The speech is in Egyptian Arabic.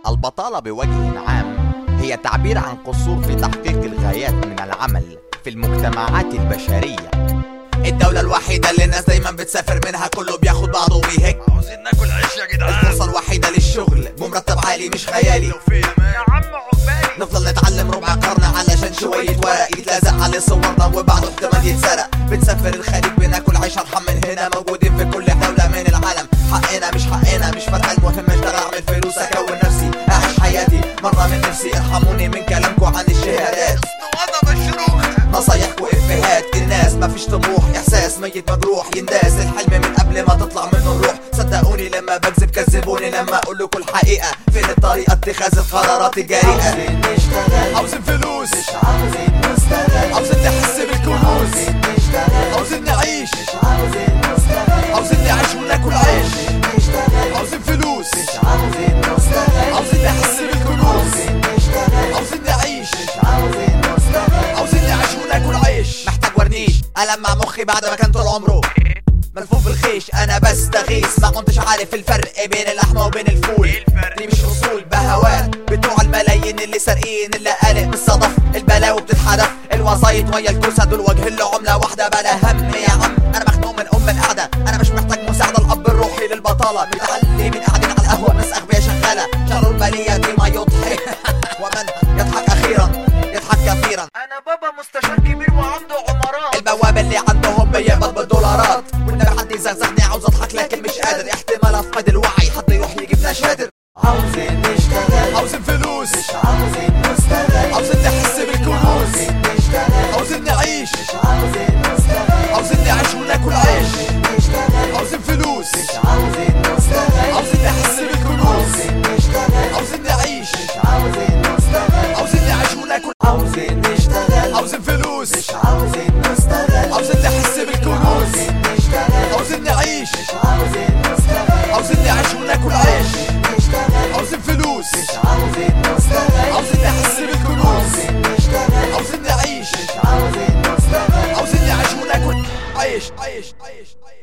البطالة بوجه عام هي تعبير عن قصور في تحقيق الغايات من العمل في المجتمعات البشرية الدولة الوحيدة اللي الناس دايما بتسافر منها كله بياخد بعضه وبيهج عاوزين ناكل عيش يا جدعان الفرصة الوحيدة للشغل بمرتب عالي مش خيالي توفيق يا عم عقبالي نفضل نتعلم ربع قرن علشان شوية ورق يتلازق عليه صورنا وبعده احتمال يتسرق بنسافر الخليج بناكل عيش ارحم من هنا موجودين في كل دولة من العالم حقنا مش حقنا مش فارقة المهم اشتغل اعمل فلوس اكون نفسي اعيش حياتي مرة من نفسي ارحموني من كلامكم عن الشهادات وضب الشروخ نصايح وافيهات الناس مفيش طموح احساس ميت مجروح ينداس الحلم من قبل ما تطلع منه الروح صدقوني لما بكذب كذبوني لما اقول لكم الحقيقه فين الطريقه اتخاذ القرارات الجريئه عاوزين نشتغل عاوزين فلوس مش عاوزين نستغل عاوزين نحس بالكنوز عاوزين نشتغل عاوزين نعيش مش عاوزين نستغل عاوزين نعيش وناكل عيش نشتغل عاوزين فلوس مش عاوزين نستغل عاوزين نحس بالكنوز عاوزين نشتغل عاوزين نعيش مش عاوزين نستغل عاوزين نعيش وناكل عيش محتاج ورنيش ألمع مخي بعد ما كان طول عمره ملفوف بالخيش انا بستغيث ما كنتش عارف الفرق بين اللحمه وبين الفول إيه الفرق؟ دي مش اصول بهوات بتوع الملايين اللي سارقين اللي قالق بالصدف البلاوي بتتحدف الوسايط ويا الكوسه دول وجه له عمله واحده بلا هم يا عم انا مخنوق من ام القعده انا مش محتاج مساعده الاب الروحي للبطاله متعلمين قاعدين على القهوه ناس اغبياء شغاله شر البليه دي ما يضحك ومن يضحك اخيرا يضحك كثيرا انا بابا مستشار كبير وعنده عمارات البواب اللي عندهم بيقبض بالدولارات والنبي حد يزغزغني عاوز اضحك لكن مش قادر احتمال افقد الوعي حد يروح يجيبنا شادر عاوزين نشتغل عاوزين فلوس مش عاوزين نستغل عاوزين نحس بالكنوز عاوزين نشتغل عاوزين نعيش مش عاوزين نستغل عاوزين نعيش وناكل عيش نشتغل عاوزين فلوس مش عاوزين نستغل عاوزين نحس بالكنوز عاوزين نشتغل عاوزين نعيش مش عاوزين نستغل عاوزين نعيش وناكل عاوزين نشتغل عاوزين فلوس مش عاوزين نستغل عاوزين نحس بالكنوز عاوزين نشتغل عاوزين نعيش مش عاوزين نستغل عاوزين نعيش وناكل عيش نشتغل عاوزين فلوس مش عاوزين نستغل عاوزين نحس بالكنوز عاوزين نشتغل عاوزين نعيش مش عاوزين نستغل عاوزين نعيش وناكل عيش عيش عيش عيش